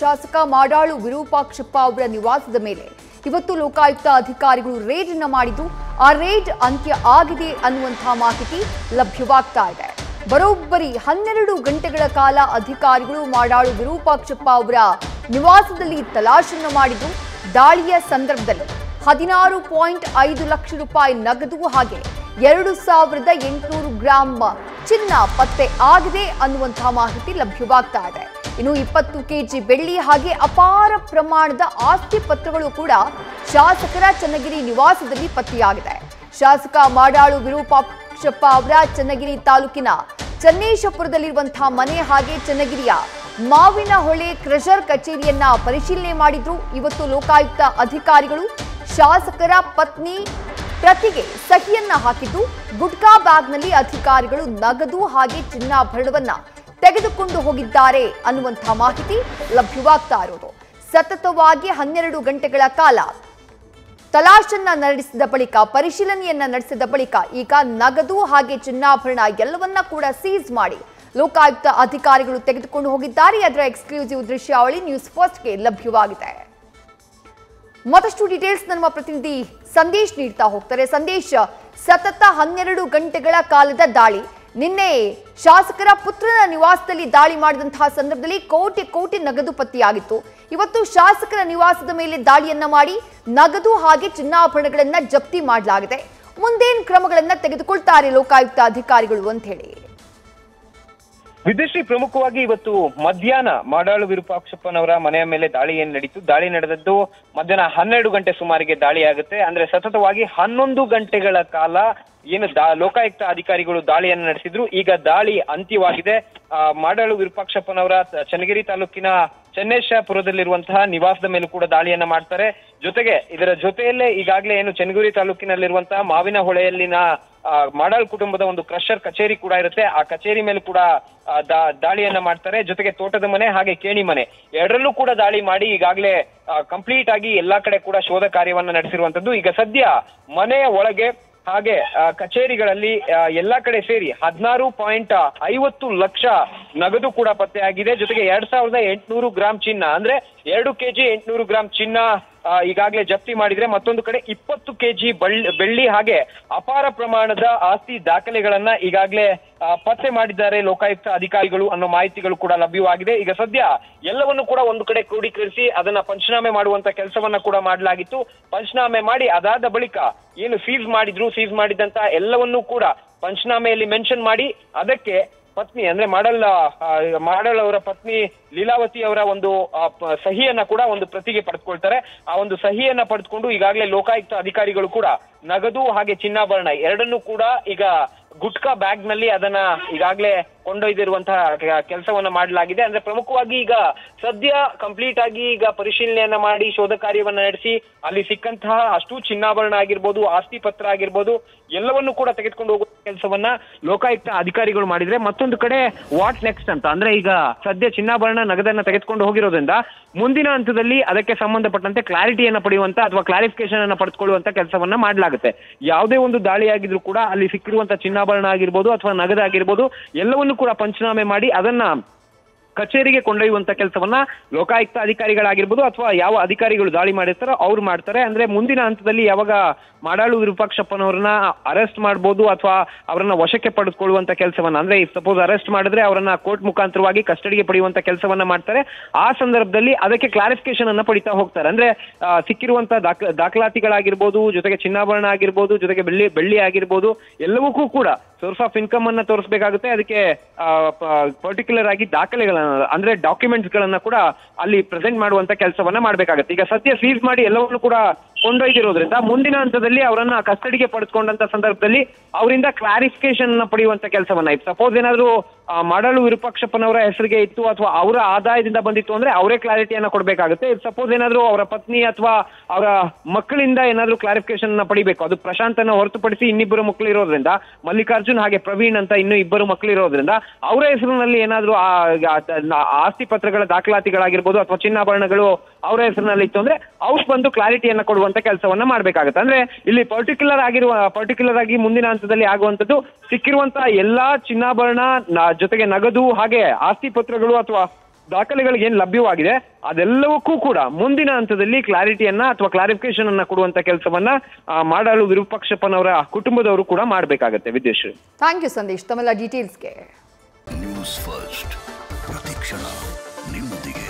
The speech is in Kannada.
ಶಾಸಕ ಮಾಡಾಳು ವಿರೂಪಾಕ್ಷಪ್ಪ ಅವರ ನಿವಾಸದ ಮೇಲೆ ಇವತ್ತು ಲೋಕಾಯುಕ್ತ ಅಧಿಕಾರಿಗಳು ರೇಡ್ ಅನ್ನ ಮಾಡಿದ್ದು ಆ ರೇಡ್ ಅಂತ್ಯ ಆಗಿದೆ ಅನ್ನುವಂತಹ ಮಾಹಿತಿ ಲಭ್ಯವಾಗ್ತಾ ಇದೆ ಬರೋಬ್ಬರಿ ಹನ್ನೆರಡು ಗಂಟೆಗಳ ಕಾಲ ಅಧಿಕಾರಿಗಳು ಮಾಡಾಳು ವಿರೂಪಾಕ್ಷಪ್ಪ ಅವರ ನಿವಾಸದಲ್ಲಿ ತಲಾಶನ್ನ ಮಾಡಿದ್ದು ದಾಳಿಯ ಸಂದರ್ಭದಲ್ಲಿ ಹದಿನಾರು ಪಾಯಿಂಟ್ ಐದು ಲಕ್ಷ ರೂಪಾಯಿ ನಗದು ಹಾಗೆ ಎರಡು ಸಾವಿರದ ಎಂಟುನೂರು ಗ್ರಾಂ ಚಿನ್ನ ಪತ್ತೆ ಆಗಿದೆ ಅನ್ನುವಂತಹ ಮಾಹಿತಿ ಲಭ್ಯವಾಗ್ತಾ ಇದೆ ಇನ್ನು ಇಪ್ಪತ್ತು ಕೆಜಿ ಬೆಳ್ಳಿ ಹಾಗೆ ಅಪಾರ ಪ್ರಮಾಣದ ಆಸ್ತಿ ಪತ್ರಗಳು ಕೂಡ ಶಾಸಕರ ಚನ್ನಗಿರಿ ನಿವಾಸದಲ್ಲಿ ಪತ್ತೆಯಾಗಿದೆ ಶಾಸಕ ಮಾಡಾಳು ವಿರೂಪಾಕ್ಷಪ್ಪ ಅವರ ಚನ್ನಗಿರಿ ತಾಲೂಕಿನ ಚನ್ನೇಶಪುರದಲ್ಲಿರುವಂತಹ ಮನೆ ಹಾಗೆ ಚನ್ನಗಿರಿಯ ಮಾವಿನ ಹೊಳೆ ಕ್ರಷರ್ ಕಚೇರಿಯನ್ನ ಪರಿಶೀಲನೆ ಮಾಡಿದ್ರು ಇವತ್ತು ಲೋಕಾಯುಕ್ತ ಅಧಿಕಾರಿಗಳು ಶಾಸಕರ ಪತ್ನಿ ಪ್ರತಿಗೆ ಸಹಿಯನ್ನ ಹಾಕಿದ್ದು ಗುಟ್ಕಾ ಬ್ಯಾಗ್ನಲ್ಲಿ ಅಧಿಕಾರಿಗಳು ನಗದು ಹಾಗೆ ಚಿನ್ನಾಭರಣವನ್ನ ತೆಗೆದುಕೊಂಡು ಹೋಗಿದ್ದಾರೆ ಅನ್ನುವಂತಹ ಮಾಹಿತಿ ಲಭ್ಯವಾಗ್ತಾ ಇರೋದು ಸತತವಾಗಿ ಹನ್ನೆರಡು ಗಂಟೆಗಳ ಕಾಲ ತಲಾಶನ್ನ ನಡೆಸಿದ ಬಳಿಕ ಪರಿಶೀಲನೆಯನ್ನ ನಡೆಸಿದ ಬಳಿಕ ಈಗ ನಗದು ಹಾಗೆ ಚಿನ್ನಾಭರಣ ಎಲ್ಲವನ್ನ ಕೂಡ ಸೀಸ್ ಮಾಡಿ ಲೋಕಾಯುಕ್ತ ಅಧಿಕಾರಿಗಳು ತೆಗೆದುಕೊಂಡು ಹೋಗಿದ್ದಾರೆ ಅದರ ಎಕ್ಸ್ಕ್ಲೂಸಿವ್ ದೃಶ್ಯಾವಳಿ ನ್ಯೂಸ್ ಫಸ್ಟ್ಗೆ ಲಭ್ಯವಾಗಿದೆ ಮತ್ತಷ್ಟು ಡೀಟೇಲ್ಸ್ ನಮ್ಮ ಪ್ರತಿನಿಧಿ ಸಂದೇಶ್ ನೀಡ್ತಾ ಹೋಗ್ತಾರೆ ಸಂದೇಶ್ ಸತತ ಹನ್ನೆರಡು ಗಂಟೆಗಳ ಕಾಲದ ದಾಳಿ ನಿನ್ನೆ ಶಾಸಕರ ಪುತ್ರನ ನಿವಾಸದಲ್ಲಿ ದಾಳಿ ಮಾಡಿದಂತಹ ಸಂದರ್ಭದಲ್ಲಿ ಕೋಟಿ ಕೋಟಿ ನಗದು ಪತ್ತೆಯಾಗಿತ್ತು ಇವತ್ತು ಶಾಸಕರ ನಿವಾಸದ ಮೇಲೆ ದಾಳಿಯನ್ನ ಮಾಡಿ ನಗದು ಹಾಗೆ ಚಿನ್ನಾಭರಣಗಳನ್ನ ಜಪ್ತಿ ಮಾಡಲಾಗಿದೆ ಮುಂದೇನ್ ಕ್ರಮಗಳನ್ನ ತೆಗೆದುಕೊಳ್ತಾರೆ ಲೋಕಾಯುಕ್ತ ಅಧಿಕಾರಿಗಳು ಅಂತ ಹೇಳಿ ವಿದುಶ್ರೀ ಪ್ರಮುಖವಾಗಿ ಇವತ್ತು ಮಧ್ಯಾಹ್ನ ಮಾಡಾಳು ವಿರೂಪಾಕ್ಷಪ್ಪನವರ ಮನೆಯ ಮೇಲೆ ದಾಳಿ ಏನ್ ನಡೀತು ದಾಳಿ ನಡೆದದ್ದು ಮಧ್ಯಾಹ್ನ ಹನ್ನೆರಡು ಗಂಟೆ ಸುಮಾರಿಗೆ ದಾಳಿ ಆಗುತ್ತೆ ಅಂದ್ರೆ ಸತತವಾಗಿ ಹನ್ನೊಂದು ಗಂಟೆಗಳ ಕಾಲ ಏನು ದಾ ಲೋಕಾಯುಕ್ತ ಅಧಿಕಾರಿಗಳು ದಾಳಿಯನ್ನು ನಡೆಸಿದ್ರು ಈಗ ದಾಳಿ ಅಂತ್ಯವಾಗಿದೆ ಆ, ಮಾಡಾಳು ವಿರೂಪಾಕ್ಷಪ್ಪನವರ ತ- ಚನ್ನಗಿರಿ ತಾಲೂಕಿನ ಚನ್ನೇಶಪುರದಲ್ಲಿರುವಂತಹ ನಿವಾಸದ ಮೇಲೂ ಕೂಡ ದಾಳಿಯನ್ನ ಮಾಡ್ತಾರೆ ಜೊತೆಗೆ ಇದರ ಜೊತೆಯಲ್ಲೇ ಈಗಾಗಲೇ ಏನು ಚನ್ನಗಿರಿ ತಾಲೂಕಿನಲ್ಲಿರುವಂತಹ ಮಾವಿನ ಹೊಳೆಯಲ್ಲಿನ ಆ, ಮಾಡಾಳ್ ಕುಟುಂಬದ ಒಂದು ಕ್ರಷರ್ ಕಚೇರಿ ಕೂಡ ಇರುತ್ತೆ ಆ ಕಚೇರಿ ಮೇಲೆ ಕೂಡ ಆ, ದಾ- ದಾಳಿಯನ್ನ ಮಾಡ್ತಾರೆ ಜೊತೆಗೆ ತೋಟದ ಮನೆ ಹಾಗೆ ಕೇಣಿ ಮನೆ ಎರಡರಲ್ಲೂ ಕೂಡ ದಾಳಿ ಮಾಡಿ ಈಗಾಗಲೇ ಕಂಪ್ಲೀಟ್ ಆಗಿ ಎಲ್ಲಾ ಕಡೆ ಕೂಡ ಶೋಧ ಕಾರ್ಯವನ್ನ ನಡೆಸಿರುವಂತದ್ದು ಈಗ ಸದ್ಯ ಮನೆಯ ಒಳಗೆ ಹಾಗೆ ಆ, ಕಚೇರಿಗಳಲ್ಲಿ ಆ, ಎಲ್ಲಾ ಕಡೆ ಸೇರಿ ಹದಿನಾರು ಪಾಯಿಂಟ್ ಐವತ್ತು ಲಕ್ಷ ನಗದು ಕೂಡ ಪತ್ತೆಯಾಗಿದೆ ಜೊತೆಗೆ ಎರಡ್ ಸಾವಿರದ ಎಂಟುನೂರು ಗ್ರಾಂ ಚಿನ್ನ ಅಂದ್ರೆ ಎರಡು ಕೆಜಿ ಎಂಟುನೂರು ಗ್ರಾಂ ಚಿನ್ನ ಆ, ಈಗಾಗಲೇ ಜಪ್ತಿ ಮಾಡಿದ್ರೆ ಮತ್ತೊಂದು ಕಡೆ ಇಪ್ಪತ್ತು ಕೆಜಿ ಬೆಳ್ಳಿ ಹಾಗೆ ಅಪಾರ ಪ್ರಮಾಣದ ಆಸ್ತಿ ದಾಖಲೆಗಳನ್ನ ಈಗಾಗಲೇ ಆ, ಪತ್ತೆ ಮಾಡಿದ್ದಾರೆ ಲೋಕಾಯುಕ್ತ ಅಧಿಕಾರಿಗಳು ಅನ್ನೋ ಮಾಹಿತಿಗಳು ಕೂಡ ಲಭ್ಯವಾಗಿದೆ ಈಗ ಸದ್ಯ ಎಲ್ಲವನ್ನು ಕೂಡ ಒಂದು ಕಡೆ ಕ್ರೋಢೀಕರಿಸಿ ಅದನ್ನ ಪಂಚನಾಮೆ ಮಾಡುವಂತ ಕೆಲಸವನ್ನ ಕೂಡ ಮಾಡಲಾಗಿತ್ತು ಪಂಚನಾಮೆ ಮಾಡಿ ಅದಾದ ಬಳಿಕ ಏನು ಸೀಸ್ ಮಾಡಿದ್ರು ಸೀಸ್ ಮಾಡಿದಂತ ಎಲ್ಲವನ್ನೂ ಕೂಡ ಪಂಚನಾಮೆಯಲ್ಲಿ ಮೆನ್ಷನ್ ಮಾಡಿ ಅದಕ್ಕೆ ಪತ್ನಿ ಅಂದ್ರೆ ಮಾಡಲ್ ಆ, ಮಾಡಲ್ ಅವರ ಪತ್ನಿ ಲೀಲಾವತಿ ಅವರ ಒಂದು ಆ, ಪ- ಸಹಿಯನ್ನ ಕೂಡ ಒಂದು ಪ್ರತಿಗೆ ಪಡೆದುಕೊಳ್ತಾರೆ ಆ ಒಂದು ಸಹಿಯನ್ನ ಪಡೆದುಕೊಂಡು ಈಗಾಗಲೇ ಲೋಕಾಯುಕ್ತ ಅಧಿಕಾರಿಗಳು ಕೂಡ ನಗದು ಹಾಗೆ ಚಿನ್ನಾಭರಣ ಎರಡನ್ನೂ ಕೂಡ ಈಗ ಗುಟ್ಕಾ ಬ್ಯಾಗ್ ನಲ್ಲಿ ಅದನ್ನ ಈಗಾಗಲೇ ಕೊಂಡೊಯ್ದಿರುವಂತಹ ಕೆಲಸವನ್ನ ಮಾಡಲಾಗಿದೆ ಅಂದ್ರೆ ಪ್ರಮುಖವಾಗಿ ಈಗ ಸದ್ಯ ಕಂಪ್ಲೀಟ್ ಆಗಿ ಈಗ ಪರಿಶೀಲನೆಯನ್ನ ಮಾಡಿ ಶೋಧ ಕಾರ್ಯವನ್ನ ನಡೆಸಿ ಅಲ್ಲಿ ಸಿಕ್ಕಂತಹ ಅಷ್ಟು ಚಿನ್ನಾಭರಣ ಆಗಿರ್ಬೋದು ಆಸ್ತಿ ಪತ್ರ ಆಗಿರ್ಬೋದು ಎಲ್ಲವನ್ನು ಕೂಡ ತೆಗೆದುಕೊಂಡು ಹೋಗುವ ಕೆಲಸವನ್ನ ಲೋಕಾಯುಕ್ತ ಅಧಿಕಾರಿಗಳು ಮಾಡಿದ್ರೆ ಮತ್ತೊಂದು ಕಡೆ ವಾಟ್ ನೆಕ್ಸ್ಟ್ ಅಂತ ಅಂದ್ರೆ ಈಗ ಸದ್ಯ ಚಿನ್ನಾಭರಣ ನಗದನ್ನ ತೆಗೆದುಕೊಂಡು ಹೋಗಿರೋದ್ರಿಂದ ಮುಂದಿನ ಹಂತದಲ್ಲಿ ಅದಕ್ಕೆ ಸಂಬಂಧಪಟ್ಟಂತೆ ಕ್ಲಾರಿಟಿಯನ್ನ ಪಡೆಯುವಂತ ಅಥವಾ ಕ್ಲಾರಿಫಿಕೇಶನ್ ಅನ್ನ ಪಡೆದುಕೊಳ್ಳುವಂತ ಕೆಲಸವನ್ನ ಮಾಡಲಾಗುತ್ತೆ ಯಾವುದೇ ಒಂದು ದಾಳಿ ಆಗಿದ್ರು ಕೂಡ ಅಲ್ಲಿ ಸಿಕ್ಕಿರುವಂತ ಚಿನ್ನಾಭರಣ ಆಗಿರ್ಬೋದು ಅಥವಾ ನಗದಾಗಿರ್ಬೋದು ಎಲ್ಲವನ್ನು ಕೂಡ ಪಂಚನಾಮೆ ಮಾಡಿ ಅದನ್ನ ಕಚೇರಿಗೆ ಕೊಂಡೊಯ್ಯುವಂತ ಕೆಲಸವನ್ನ ಲೋಕಾಯುಕ್ತ ಅಧಿಕಾರಿಗಳಾಗಿರ್ಬೋದು ಅಥವಾ ಯಾವ ಅಧಿಕಾರಿಗಳು ದಾಳಿ ಮಾಡಿರ್ತಾರೋ ಅವ್ರು ಮಾಡ್ತಾರೆ ಅಂದ್ರೆ ಮುಂದಿನ ಹಂತದಲ್ಲಿ ಯಾವಾಗ ಮಾಡಾಳು ವಿರೂಪಾಕ್ಷಪ್ಪನವ್ರನ್ನ ಅರೆಸ್ಟ್ ಮಾಡ್ಬೋದು ಅಥವಾ ಅವರನ್ನ ವಶಕ್ಕೆ ಪಡೆದುಕೊಳ್ಳುವಂತ ಕೆಲಸವನ್ನ ಅಂದ್ರೆ ಸಪೋಸ್ ಅರೆಸ್ಟ್ ಮಾಡಿದ್ರೆ ಅವರನ್ನ ಕೋರ್ಟ್ ಮುಖಾಂತರವಾಗಿ ಕಸ್ಟಡಿಗೆ ಪಡೆಯುವಂತ ಕೆಲಸವನ್ನ ಮಾಡ್ತಾರೆ ಆ ಸಂದರ್ಭದಲ್ಲಿ ಅದಕ್ಕೆ ಕ್ಲಾರಿಫಿಕೇಶನ್ ಅನ್ನ ಪಡಿತಾ ಹೋಗ್ತಾರೆ ಅಂದ್ರೆ ಆ, ಸಿಕ್ಕಿರುವಂತ ದಾಖ ದಾಖಲಾತಿಗಳಾಗಿರ್ಬೋದು ಜೊತೆಗೆ ಚಿನ್ನಾಭರಣ ಆಗಿರ್ಬೋದು ಜೊತೆಗೆ ಬೆಳ್ಳಿ ಬೆಳ್ಳಿ ಆಗಿರ್ಬೋದು ಎಲ್ಲವಕ್ಕೂ ಕೂಡ ಸೋರ್ಸ್ ಆಫ್ ಇನ್ಕಮ್ ಅನ್ನ ತೋರಿಸಬೇಕಾಗುತ್ತೆ ಅದಕ್ಕೆ ಪರ್ಟಿಕ್ಯುಲರ್ ಆಗಿ ದಾಖಲೆಗಳನ್ನ ಅಂದ್ರೆ ಡಾಕ್ಯುಮೆಂಟ್ಸ್ ಗಳನ್ನ ಕೂಡ ಅಲ್ಲಿ ಪ್ರೆಸೆಂಟ್ ಮಾಡುವಂತ ಕೆಲಸವನ್ನ ಮಾಡ್ಬೇಕಾಗುತ್ತೆ ಈಗ ಸದ್ಯ ಸೀಸ್ ಮಾಡಿ ಎಲ್ಲವನ್ನು ಕೂಡ ಕೊಂಡೊಯ್ದಿರೋದ್ರಿಂದ ಮುಂದಿನ ಹಂತದಲ್ಲಿ ಅವರನ್ನ ಕಸ್ಟಡಿಗೆ ಪಡೆದುಕೊಂಡಂತ ಸಂದರ್ಭದಲ್ಲಿ ಅವರಿಂದ ಕ್ಲಾರಿಫಿಕೇಶನ್ ಪಡೆಯುವಂತ ಕೆಲಸವನ್ನ ಇತ್ತು ಸಪೋಸ್ ಏನಾದ್ರು ಆ, ಮಾಡಾಳು ವಿರೂಪಾಕ್ಷಪ್ಪನವರ ಹೆಸರಿಗೆ ಇತ್ತು ಅಥವಾ ಅವರ ಆದಾಯದಿಂದ ಬಂದಿತ್ತು ಅಂದ್ರೆ ಅವರೇ ಕ್ಲಾರಿಟಿಯನ್ನ ಕೊಡಬೇಕಾಗುತ್ತೆ ಸಪೋಸ್ ಏನಾದ್ರು ಅವರ ಪತ್ನಿ ಅಥವಾ ಅವರ ಮಕ್ಕಳಿಂದ ಏನಾದ್ರು ಕ್ಲಾರಿಫಿಕೇಶನ್ ಪಡಿಬೇಕು ಅದು ಪ್ರಶಾಂತನ ಹೊರತುಪಡಿಸಿ ಇನ್ನಿಬ್ಬರು ಮಕ್ಕಳು ಇರೋದ್ರಿಂದ ಮಲ್ಲಿಕಾರ್ಜುನ್ ಹಾಗೆ ಪ್ರವೀಣ್ ಅಂತ ಇನ್ನೂ ಇಬ್ಬರು ಮಕ್ಕಳು ಇರೋದ್ರಿಂದ ಅವರ ಹೆಸರಿನಲ್ಲಿ ಏನಾದ್ರು ಆ ಆ- ಆಸ್ತಿ ಪತ್ರಗಳ ದಾಖಲಾತಿಗಳಾಗಿರ್ಬೋದು ಅಥವಾ ಚಿನ್ನಾಭರಣಗಳು ಅವರ ಹೆಸರಿನಲ್ಲಿ ಇತ್ತು ಅಂದ್ರೆ ಅವ್ರು ಬಂದು ಕ್ಲಾರಿಟಿಯನ್ನ ಕೊಡುವಂತ ಕೆಲಸವನ್ನ ಮಾಡ್ಬೇಕಾಗುತ್ತೆ ಅಂದ್ರೆ ಇಲ್ಲಿ ಪರ್ಟಿಕ್ಯುಲರ್ ಆಗಿರುವ ಪರ್ಟಿಕ್ಯುಲರ್ ಆಗಿ ಮುಂದಿನ ಹಂತದಲ್ಲಿ ಆಗುವಂತದ್ದು ಸಿಕ್ಕಿರುವಂತಹ ಎಲ್ಲಾ ಚಿನ್ನಾಭರಣ ನ- ಜೊತೆಗೆ ನಗದು ಹಾಗೆ ಆಸ್ತಿ ಪತ್ರಗಳು ಅಥವಾ ದಾಖಲೆಗಳಿಗೆ ಏನ್ ಲಭ್ಯವಾಗಿದೆ ಅದೆಲ್ಲವಕ್ಕೂ ಕೂಡ ಮುಂದಿನ ಹಂತದಲ್ಲಿ ಕ್ಲಾರಿಟಿಯನ್ನ ಅಥವಾ ಕ್ಲಾರಿಫಿಕೇಶನ್ ಅನ್ನ ಕೊಡುವಂತ ಕೆಲಸವನ್ನ ಆ, ಮಾಡಾಳು ವಿರೂಪಾಕ್ಷಪ್ಪನವರ ಕುಟುಂಬದವರು ಕೂಡ ಮಾಡ್ಬೇಕಾಗತ್ತೆ ವಿದ್ಯಶ್ರೀ ಥ್ಯಾಂಕ್ ಯು ಸಂದೇಶ್ ತಮ್ಮೆಲ್ಲ ಡೀಟೇಲ್ಸ್ಗೆ ನ್ಯೂಸ್ ಫಸ್ಟ್ ಪ್ರತಿಕ್ಷಣ ನಿಮ್ಮೊಂದಿಗೆ